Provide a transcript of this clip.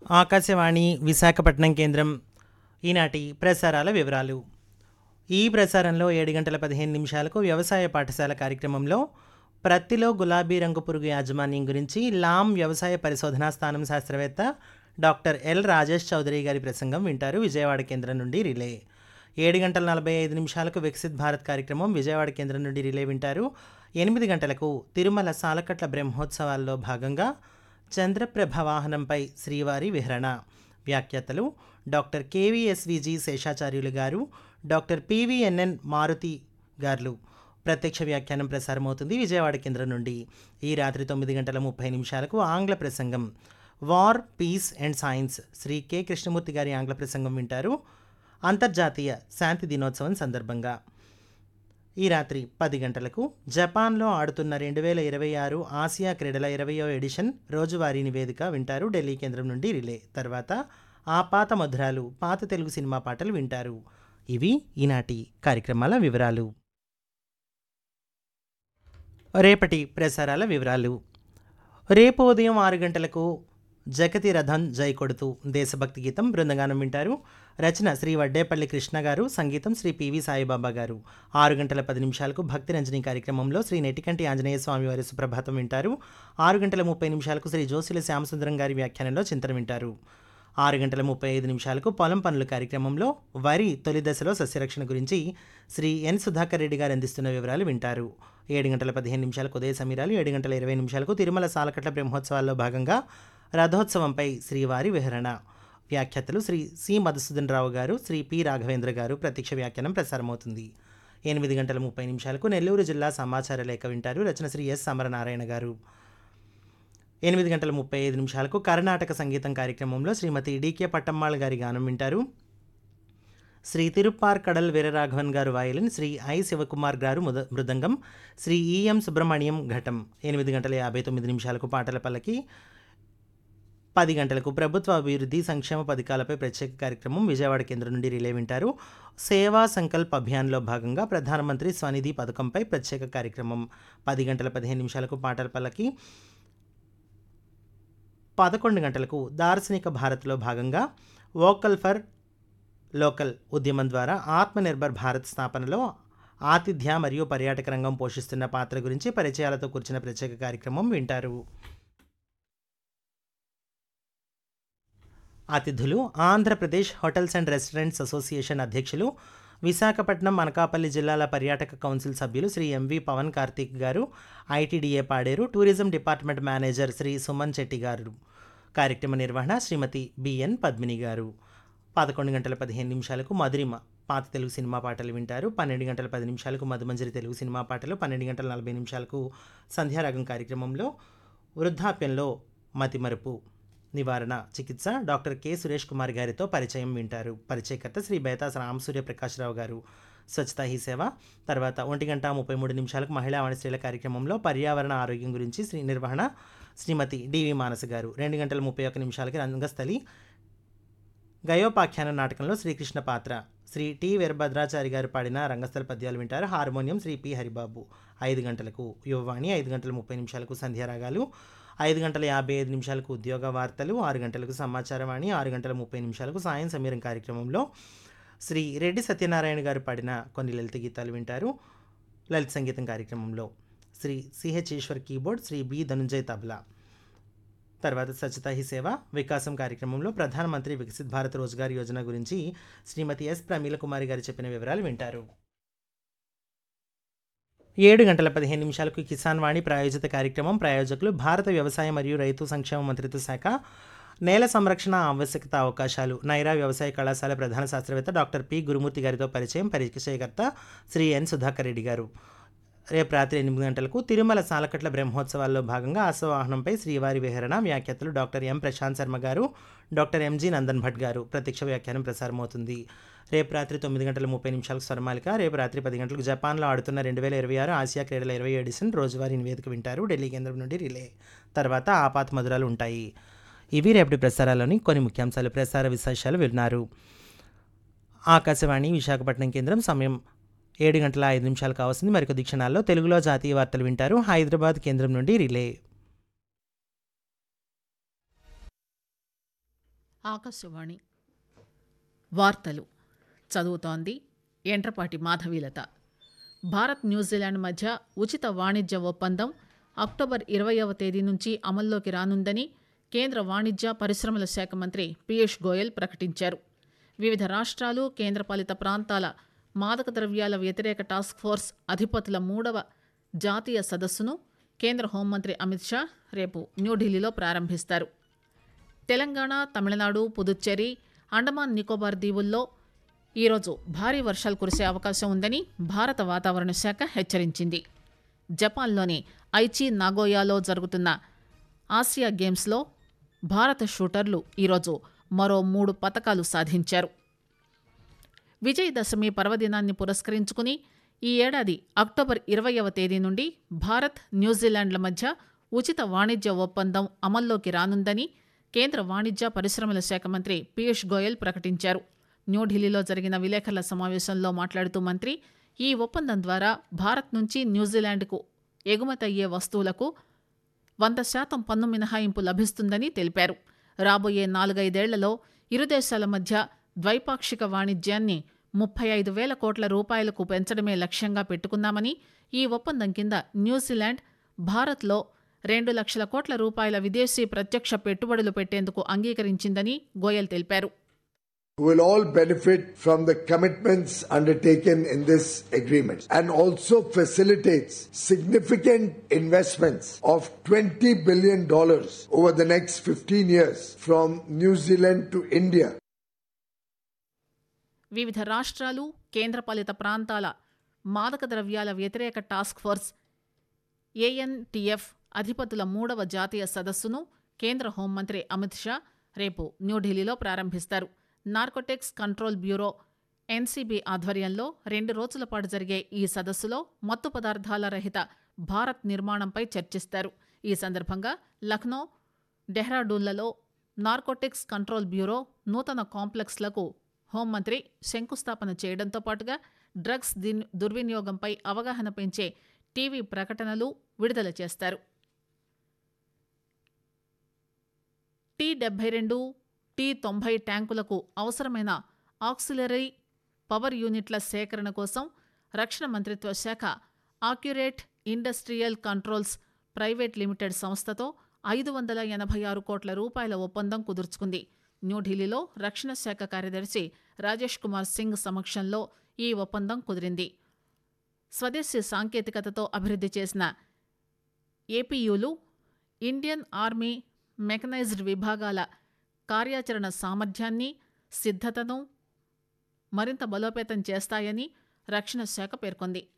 ఆకాశవాణి విశాఖపట్నం కేంద్రం ఈనాటి ప్రసారాల వివరాలు ఈ ప్రసారంలో ఏడు గంటల పదిహేను నిమిషాలకు వ్యవసాయ పాఠశాల కార్యక్రమంలో ప్రత్తిలో గులాబీ రంగు పురుగు యాజమాన్యం గురించి లామ్ వ్యవసాయ పరిశోధనా స్థానం శాస్త్రవేత్త డాక్టర్ ఎల్ రాజేష్ చౌదరి గారి ప్రసంగం వింటారు విజయవాడ కేంద్రం నుండి రిలే ఏడు గంటల నలభై ఐదు నిమిషాలకు వికసిత్ భారత్ కార్యక్రమం విజయవాడ కేంద్రం నుండి రిలే వింటారు ఎనిమిది గంటలకు తిరుమల సాలకట్ల బ్రహ్మోత్సవాల్లో భాగంగా చంద్రప్రభ వాహనంపై శ్రీవారి విహరణ వ్యాఖ్యాతలు డాక్టర్ కేవీఎస్విజి శేషాచార్యులు గారు డాక్టర్ పివిఎన్ఎన్ మారుతి గారు ప్రత్యక్ష వ్యాఖ్యానం ప్రసారమవుతుంది విజయవాడ కేంద్రం నుండి ఈ రాత్రి తొమ్మిది గంటల ముప్పై నిమిషాలకు ఆంగ్ల ప్రసంగం war peace and science Shri K Krishnamurti గారి ఆంగ్ల ప్రసంగం వింటారు అంతర్జాతీయ శాంతి దినోత్సవం సందర్భంగా ఈ రాత్రి పది గంటలకు జపాన్లో ఆడుతున్న రెండు వేల ఇరవై ఆరు ఆసియా క్రీడల ఇరవయో ఎడిషన్ రోజువారీ నివేదిక వింటారు ఢిల్లీ కేంద్రం నుండి రిలే తర్వాత ఆ పాత మధురాలు పాత తెలుగు సినిమా పాటలు వింటారు ఇవి ఈనాటి కార్యక్రమాల వివరాలు రేపటి ప్రసారాల వివరాలు రేపు ఉదయం ఆరు గంటలకు జగతి రథం జై కొడుతూ దేశభక్తి గీతం బృందగానం వింటారు రచన శ్రీ వడ్డేపల్లి కృష్ణ గారు సంగీతం శ్రీ పివి సాయిబాబా గారు ఆరు గంటల పది నిమిషాలకు భక్తి రంజని కార్యక్రమంలో శ్రీ నెటికంటి ఆంజనేయ స్వామి వారి సుప్రభాతం వింటారు ఆరు గంటల ముప్పై నిమిషాలకు శ్రీ జోసిల శ్యామసుందరం గారి వ్యాఖ్యానంలో చింతన వింటారు ఆరు గంటల ముప్పై ఐదు నిమిషాలకు పొలం పనుల కార్యక్రమంలో వరి తొలి దశలో సస్యరక్షణ గురించి శ్రీ ఎన్ సుధాకర్ రెడ్డి గారు అందిస్తున్న వివరాలు వింటారు ఏడు గంటల పదిహేను నిమిషాలకు ఉదయ సమీరాలు ఏడు గంటల ఇరవై నిమిషాలకు తిరుమల సాలకట్ల బ్రహ్మోత్సవాల్లో భాగంగా రథోత్సవంపై శ్రీవారి విహరణ వ్యాఖ్యాతలు శ్రీ సి మధుసూదన్ రావు గారు శ్రీ పి రాఘవేంద్ర గారు ప్రత్యక్ష వ్యాఖ్యానం ప్రసారమవుతుంది ఎనిమిది గంటల ముప్పై నిమిషాలకు నెల్లూరు జిల్లా సమాచార లేఖ వింటారు రచన శ్రీ ఎస్ సమరనారాయణ గారు ఎనిమిది గంటల ముప్పై ఐదు నిమిషాలకు కర్ణాటక సంగీతం కార్యక్రమంలో శ్రీమతి డికే పట్టమ్మాళ్ గారి గానం వింటారు శ్రీ తిరుప్పార్ కడల్ వీరరాఘవన్ గారు వాయలిన్ శ్రీ ఐ శివకుమార్ గారు ముద మృదంగం శ్రీ ఈఎం సుబ్రహ్మణ్యం ఘటం ఎనిమిది గంటల యాభై తొమ్మిది నిమిషాలకు పాటల పల్లకి పది గంటలకు ప్రభుత్వ అభివృద్ధి సంక్షేమ పథకాలపై ప్రత్యేక కార్యక్రమం విజయవాడ కేంద్రం నుండి రిలే వింటారు సేవా సంకల్ప్ అభియాన్లో భాగంగా ప్రధానమంత్రి స్వనిధి పథకంపై ప్రత్యేక కార్యక్రమం పది గంటల పదిహేను నిమిషాలకు పాటల పల్లకి పదకొండు గంటలకు దార్శనిక భారత్లో భాగంగా వోకల్ ఫర్ లోకల్ ఉద్యమం ద్వారా ఆత్మనిర్భర్ భారత్ స్థాపనలో ఆతిథ్య మరియు పర్యాటక రంగం పోషిస్తున్న పాత్ర గురించి పరిచయాలతో కూర్చిన ప్రత్యేక కార్యక్రమం వింటారు అతిథులు Andhra Pradesh hotels and restaurants association అధ్యక్షులు విశాఖపట్నం అనకాపల్లి జిల్లాల పర్యాటక కౌన్సిల్ సభ్యులు Shri MV Pavan Karthik garu ITDA Paderu tourism department manager Shri Suman Chetti garu కార్యక్రమ నిర్వహణ శ్రీమతి బిఎన్ పద్మిని గారు పదకొండు గంటల పదిహేను నిమిషాలకు మధురిమ పాత తెలుగు సినిమా పాటలు వింటారు పన్నెండు గంటల పది నిమిషాలకు మధుమంజరి తెలుగు సినిమా పాటలు పన్నెండు గంటల నలభై నిమిషాలకు సంధ్యారాగం కార్యక్రమంలో వృద్ధాప్యంలో మతిమరుపు నివారణ చికిత్స డాక్టర్ కె సురేష్ కుమార్ గారితో పరిచయం వింటారు పరిచయకర్త శ్రీ బేతాస్ రామ్ సూర్య ప్రకాశ్రావు గారు స్వచ్ఛతా హీ సేవ తర్వాత ఒంటి గంట ముప్పై మూడు నిమిషాలకు మహిళా వాణిశ్రీల కార్యక్రమంలో పర్యావరణ ఆరోగ్యం గురించి శ్రీ నిర్వహణ శ్రీమతి డివి మానస గారు రెండు గంటల ముప్పై ఒక్క నిమిషాలకి రంగస్థలి గయోపాఖ్యాన నాటకంలో శ్రీకృష్ణ పాత్ర శ్రీ టి వీరభద్రాచారి గారు పాడిన రంగస్థల పద్యాలు వింటారు హార్మోనియం శ్రీ పి హరిబాబు ఐదు గంటలకు యువవాణి ఐదు గంటల ముప్పై నిమిషాలకు సంధ్యారాగాలు ఐదు గంటల యాభై ఐదు నిమిషాలకు ఉద్యోగ వార్తలు ఆరు గంటలకు సమాచారవాణి ఆరు గంటల ముప్పై నిమిషాలకు సాయం సమీరం కార్యక్రమంలో శ్రీ రెడ్డి సత్యనారాయణ గారు పాడిన కొన్ని లలిత గీతాలు వింటారు లలిత సంగీతం కార్యక్రమంలో శ్రీ సిహెచ్ ఈశ్వర్ కీబోర్డ్ శ్రీ బి ధనుంజయ్ తబలా తర్వాత స్వచ్ఛతా హీ సేవ వికాసం కార్యక్రమంలో ప్రధానమంత్రి వికసిత్ భారత్ రోజ్గార్ యోజన గురించి శ్రీమతి ఎస్ ప్రమీల కుమారి గారు చెప్పిన వివరాలు వింటారు ఏడు గంటల పదిహేను నిమిషాలకు కిసాన్ వాణి ప్రాయోజిత కార్యక్రమం ప్రాయోజకులు భారత వ్యవసాయ మరియు రైతు సంక్షేమ మంత్రిత్వ శాఖ నేల సంరక్షణ ఆవశ్యకత అవకాశాలు నైరా వ్యవసాయ కళాశాల ప్రధాన శాస్త్రవేత్త డాక్టర్ పి గురుమూర్తి గారితో పరిచయం పరిచయకర్త శ్రీ ఎన్ సుధాకర్ రెడ్డి గారు రేపు రాత్రి ఎనిమిది గంటలకు తిరుమల సాలకట్ల బ్రహ్మోత్సవాల్లో భాగంగా అశ్వవాహనంపై శ్రీవారి విహరణ వ్యాఖ్యాతలు డాక్టర్ ఎం ప్రశాంత్ శర్మ గారు డాక్టర్ ఎంజీ నందన్ భట్ గారు ప్రత్యక్ష వ్యాఖ్యానం ప్రసారమవుతుంది రేపు రాత్రి తొమ్మిది గంటల ముప్పై నిమిషాలకు స్వరమాలిక రేపు రాత్రి పది గంటలకు జపాన్లో ఆడుతున్న రెండు వేల ఇరవై ఆరు ఆసియా క్రీడల ఇరవై ఎడిషన్ రోజువారీ నివేదిక వింటారు ఢిల్లీ కేంద్రం నుండి రిలే తర్వాత ఆపాత మధురాలు ఉంటాయి ఇవి రేపటి ప్రసారాల్లోని కొన్ని ముఖ్యాంశాలు ప్రసార విశేషాలు విన్నారు ఆకాశవాణి విశాఖపట్నం కేంద్రం సమయం ఏడు గంటల ఐదు నిమిషాలు కావాల్సింది మరికొద్ది క్షణాల్లో తెలుగులో జాతీయ వార్తలు వింటారు హైదరాబాద్ కేంద్రం నుండి రిలే ఆకాశవాణి వార్తలు చదువుతోంది ఎంట్రపాటి మాధవీలత భారత్ న్యూజిలాండ్ మధ్య ఉచిత వాణిజ్య ఒప్పందం అక్టోబర్ ఇరవయవ తేదీ నుంచి అమల్లోకి రానుందని కేంద్ర వాణిజ్య పరిశ్రమల శాఖ మంత్రి పీయూష్ గోయల్ ప్రకటించారు వివిధ రాష్ట్రాలు కేంద్రపాలిత ప్రాంతాల మాదక ద్రవ్యాల వ్యతిరేక టాస్క్ ఫోర్స్ అధిపతుల మూడవ జాతీయ సదస్సును కేంద్ర హోంమంత్రి అమిత్ షా రేపు న్యూఢిల్లీలో ప్రారంభిస్తారు తెలంగాణ తమిళనాడు పుదుచ్చేరి అండమాన్ నికోబార్ దీవుల్లో ఈరోజు భారీ వర్షాలు కురిసే అవకాశం ఉందని భారత వాతావరణ శాఖ హెచ్చరించింది జపాన్లోని ఐచి నాగోయాలో జరుగుతున్న ఆసియా గేమ్స్లో భారత షూటర్లు ఈరోజు మరో మూడు పతకాలు సాధించారు విజయదశమి పర్వదినాన్ని పురస్కరించుకుని ఈ ఏడాది అక్టోబర్ ఇరవయవ తేదీ నుండి భారత్ న్యూజిలాండ్ల మధ్య ఉచిత వాణిజ్య ఒప్పందం అమల్లోకి రానుందని కేంద్ర వాణిజ్య పరిశ్రమల శాఖ మంత్రి పీయూష్ గోయల్ ప్రకటించారు న్యూఢిల్లీలో జరిగిన విలేకరుల సమావేశంలో మాట్లాడుతూ మంత్రి ఈ ఒప్పందం ద్వారా భారత్ నుంచి న్యూజిలాండ్కు ఎగుమతయ్యే వస్తువులకు వంద శాతం పన్ను మినహాయింపు లభిస్తుందని తెలిపారు రాబోయే నాలుగైదేళ్లలో ఇరు దేశాల మధ్య ద్వైపాక్షిక వాణిజ్యాన్ని ముప్పై ఐదు వేల కోట్ల రూపాయలకు పెంచడమే లక్ష్యంగా పెట్టుకున్నామని ఈ ఒప్పందం కింద న్యూజిలాండ్ భారత్లో రెండు లక్షల కోట్ల రూపాయల విదేశీ ప్రత్యక్ష పెట్టుబడులు పెట్టేందుకు అంగీకరించిందని గోయల్ తెలిపారు who will all benefit from the commitments undertaken in this agreement and also facilitates significant investments of $20 billion over the next 15 years from New Zealand to India. వివిధ రాష్ట్రాలు కేంద్రపాలిత ప్రాంతాల మాదక ద్రవ్యాల వ్యతిరేక టాస్క్ ఫోర్స్ ఏఎన్టీఎఫ్ అధిపతుల మూడవ జాతీయ సదస్సును కేంద్ర హోంమంత్రి అమిత్ షా రేపు న్యూఢిల్లీలో ప్రారంభిస్తారు నార్కోటెక్స్ కంట్రోల్ బ్యూరో ఎన్సీబీ ఆధ్వర్యంలో రెండు రోజుల పాటు జరిగే ఈ సదస్సులో మత్తు పదార్థాల రహిత భారత్ నిర్మాణంపై చర్చిస్తారు ఈ సందర్భంగా లక్నో డెహ్రాడూన్లలో నార్కోటిక్స్ కంట్రోల్ బ్యూరో నూతన కాంప్లెక్స్లకు హోంమంత్రి శంకుస్థాపన చేయడంతో పాటుగా డ్రగ్స్ దిన్- దుర్వినియోగంపై అవగాహన పెంచే టీవీ ప్రకటనలు విడుదల చేస్తారు టీ డెబ్బై రెండు టీ తొంభై ట్యాంకులకు అవసరమైన ఆక్సిలరీ పవర్ యూనిట్ల సేకరణ కోసం రక్షణ మంత్రిత్వ శాఖ accurate industrial controls private limited సంస్థతో ఐదు వందల ఎనభై ఆరు కోట్ల రూపాయల ఒప్పందం కుదుర్చుకుంది న్యూఢిల్లీలో రక్షణ శాఖ కార్యదర్శి రాజేష్ కుమార్ సింగ్ సమక్షంలో ఈ ఒప్పందం కుదిరింది స్వదేశీ సాంకేతికతతో అభివృద్ధి చేసిన ఏపీయూలు ఇండియన్ ఆర్మీ మెకనైజ్డ్ విభాగాల కార్యాచరణ సామర్థ్యాన్ని సిద్ధతను మరింత బలోపేతం చేస్తాయని రక్షణ శాఖ పేర్కొంది